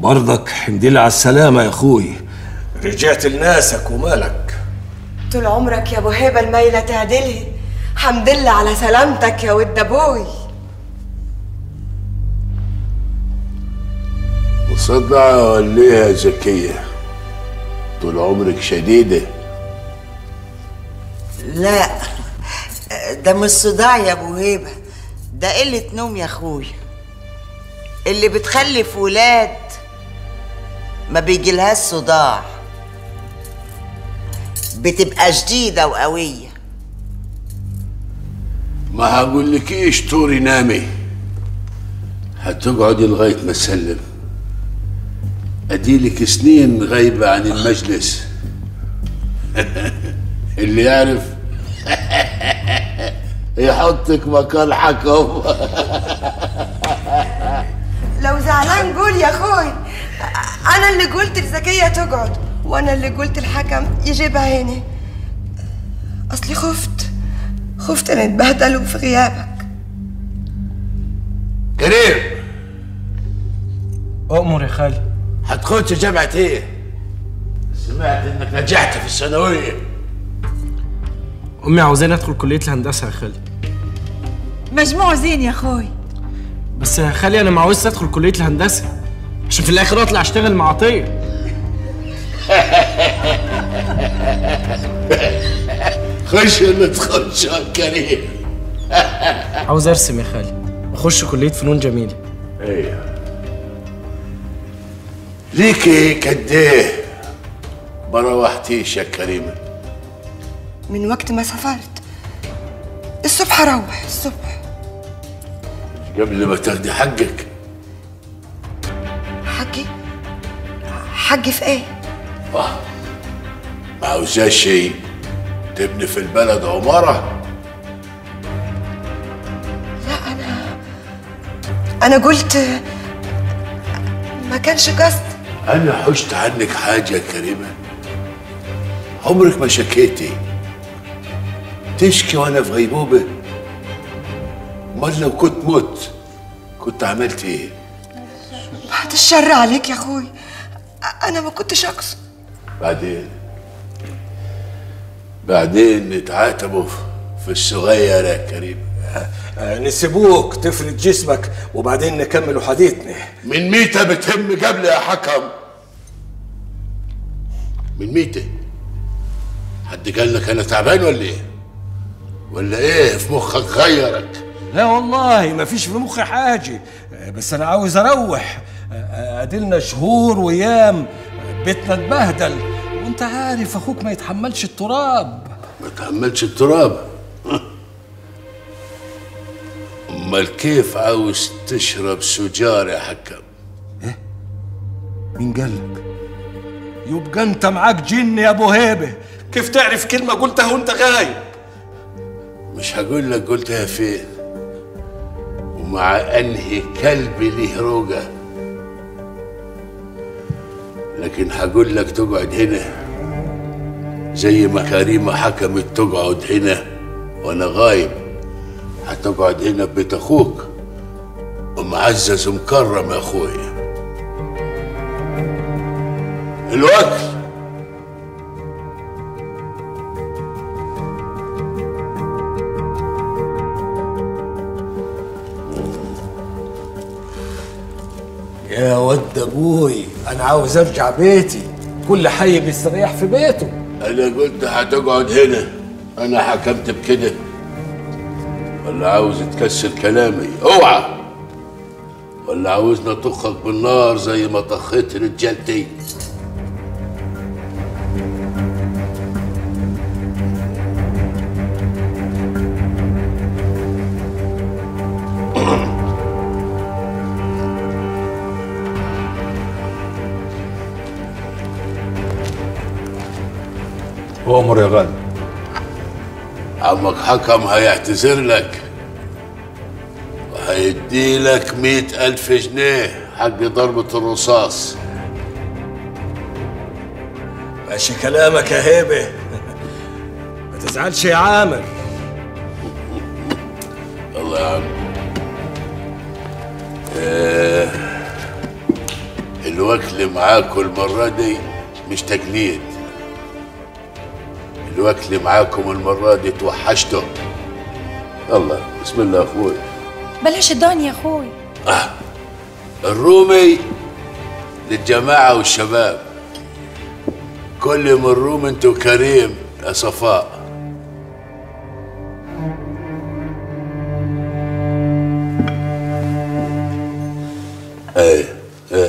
برضك حمد لله على السلامة يا اخوي رجعت لناسك ومالك طول عمرك يا ابو هبه الميله تعدلها حمد لله على سلامتك يا ود ابوي مصدعة ولا ايه يا زكية؟ طول عمرك شديدة لا ده مش صداع يا ابو هيبه ده قله نوم يا اخويا اللي بتخلف ولاد ما بيجيلهاش صداع بتبقى شديده وقويه ما هقول لك ايش طوري نامي هتقعدي لغاية ما اسلم اديلك سنين غايبة عن المجلس اللي يعرف يحطك مكان حكم لو زعلان قول يا اخوي انا اللي قلت لزكيه تقعد وانا اللي قلت الحكم يجيبها هنا اصلي خفت خفت ان يتبهدلوا في غيابك كريم أؤمر يا خالي هتخش جامعة ايه؟ سمعت انك نجحت في الثانوية أمي عاوزاني أدخل كلية الهندسة يا خالي مجموع زين يا اخوي بس يا خالي أنا ما عاوزش أدخل كلية الهندسة عشان في الآخر أطلع أشتغل مع عطية خش اللي تخش يا كريم عاوز أرسم يا خالي أخش كلية فنون جميلة ايوه ليكي قد ايه ما روحتيش يا كريمه من وقت ما سافرت الصبح اروح الصبح قبل ما تاخدي حقك حقي حقي في ايه ما عاوزاش شيء تبني في البلد عمارة لا انا انا قلت ما كانش قصد أنا حشت عنك حاجة يا كريمة عمرك ما شكيتي تشكي وأنا في غيبوبة أمال لو كنت مت كنت عملت إيه؟ بعد الشر عليك يا اخوي انا ما كنتش اقصد بعدين بعدين نتعاتبوا في الصغير يا كريم آه، نسيبوك تفرد جسمك وبعدين نكمل حديثنا من ميتة بتهم قبل يا حكم من ميتة حد قال لك انا تعبان ولا ايه ولا ايه في مخك غيرك لا والله ما فيش في مخي حاجة آه، بس أنا عاوز أروح آه، أدلنا شهور وأيام آه، بيتنا اتبهدل وأنت عارف أخوك ما يتحملش التراب ما تحملش التراب امال كيف عاوز تشرب سجار يا حكم مين قالك؟ يبقى أنت معاك جن يا أبو هيبة كيف تعرف كلمة قلتها وأنت غايب؟ مش هقول لك قلتها فين ومع انهي كلب ليه روجة لكن هقول لك تقعد هنا زي ما كريمة حكمت تقعد هنا وانا غايب هتقعد هنا ببيت اخوك ومعزز ومكرم يا اخويا الوكل يا ود أبوي أنا عاوز أرجع بيتي كل حي بيستريح في بيته انا قلت هتقعد هنا انا حكمت بكده ولا عاوز تكسر كلامي اوعى ولا عاوزنا طخك بالنار زي ما طخيت رجالتي أؤمر يا غالي عمك حكم هيعتذر لك وهيدي لك مئة ألف جنيه حق ضربة الرصاص ماشي كلامك يا هيبة ما تزعلش يا عامر الله يا عم آه، الواد الوكل معاكم المرة دي مش تجنيد الوكل معاكم المرة دي توحشته الله بسم الله يا اخوي بلاش الدنيا يا اخوي الرومي للجماعة والشباب كل من روم انتو كريم يا صفاء ايه ايه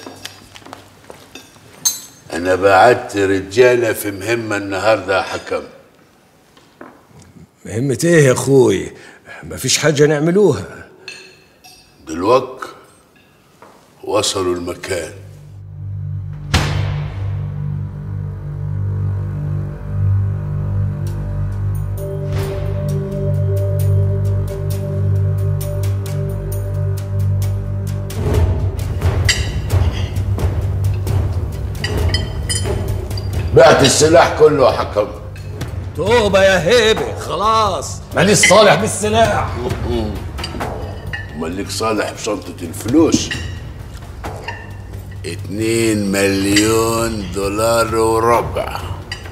انا بعت رجالة في مهمة النهاردة يا حكم مهمة ايه يا اخوي مفيش حاجة نعملوها دلوقت وصلوا المكان بعت السلاح كله يا حكم توبة يا هيبة خلاص ماليش صالح بالسلاح امال ليك صالح بشنطة الفلوس اتنين مليون دولار وربع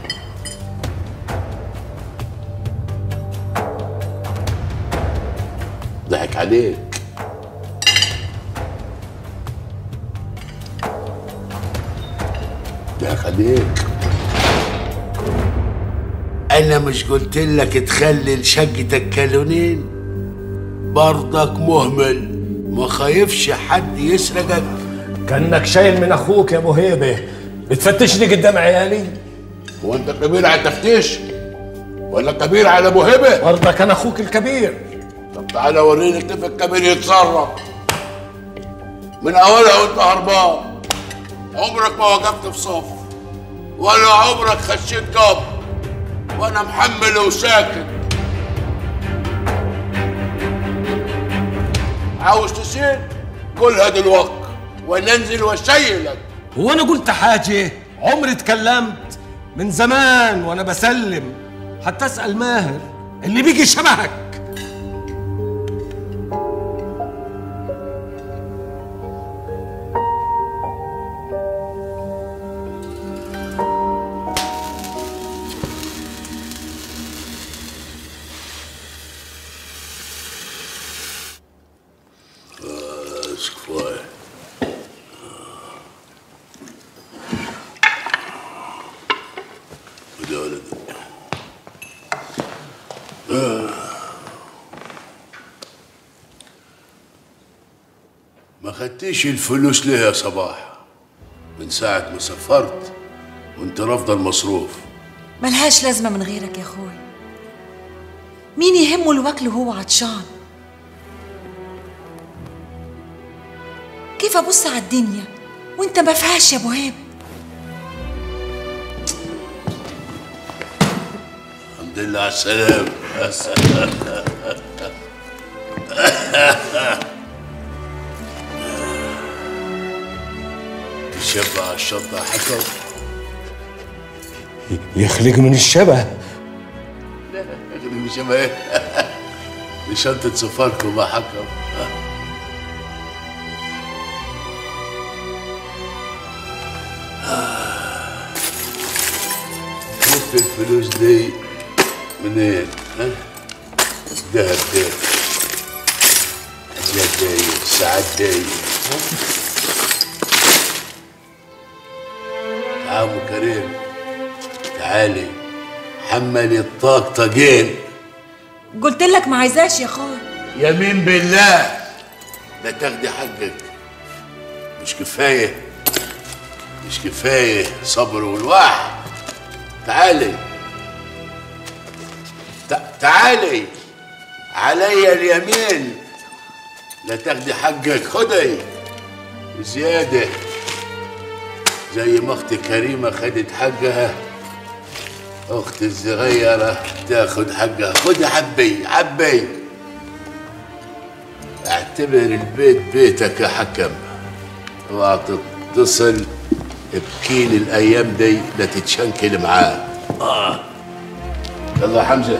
ضحك عليك ضحك عليك انا مش قلت لك تخلي شقتك كالونين برضك مهمل ما خايفش حد يسرقك كانك شايل من اخوك يا ابو هيبة بتفتشني قدام عيالي هو انت كبير على التفتيش ولا كبير على ابو هبه برضك انا اخوك الكبير طب تعالى وريني كيف الكبير يتصرف من اولها وانت هربان عمرك ما وقفت في صف ولا عمرك خشيت قبر وانا محمل وساكت عاوز تسير قولها دلوقتي وننزل واشيلك هو انا قلت حاجة عمري اتكلمت من زمان وانا بسلم حتى اسأل ماهر اللي بيجي شبهك بس كفايه خد يا ولد ما خدتيش الفلوس ليه يا صباح من ساعة ما سافرت وانت رافضة المصروف ملهاش لازمة من غيرك يا اخوي مين يهمه الوكل وهو عطشان كيف ابص على الدنيا وانت ما فيهاش يا ابو هيب الحمد لله على السلامة تشبع على الشطة حكم يخلق من الشبه يخلق شبه ايه دي شنطة سفاركم يا حكم جبت الفلوس دي منين؟ ها؟ دهب دي حاجات دي ساعات دي ها؟ تعال أبو كريم تعالي حملي الطاقطقين قلت لك ما عايزاش يا اخوي يمين بالله لا تاخدي حقك مش كفايه مش كفايه صبر والواح تعالي تع- تعالي علي اليمين لا تاخدي حقك خدي زياده زي ما اختي كريمه خدت حقها اختي الصغيره تاخد حقها خد حبي حبي اعتبر البيت بيتك يا حكم اوعى تتصل بكيل الايام دي لا تتشنكل معاه اه يلا يا حمزه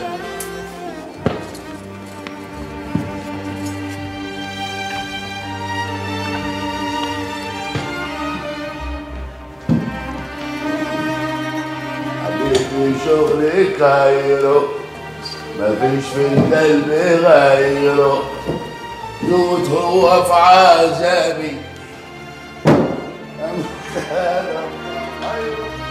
في شغلك غيره مفيش في القلب غيره يموت هو في عذابي أيوه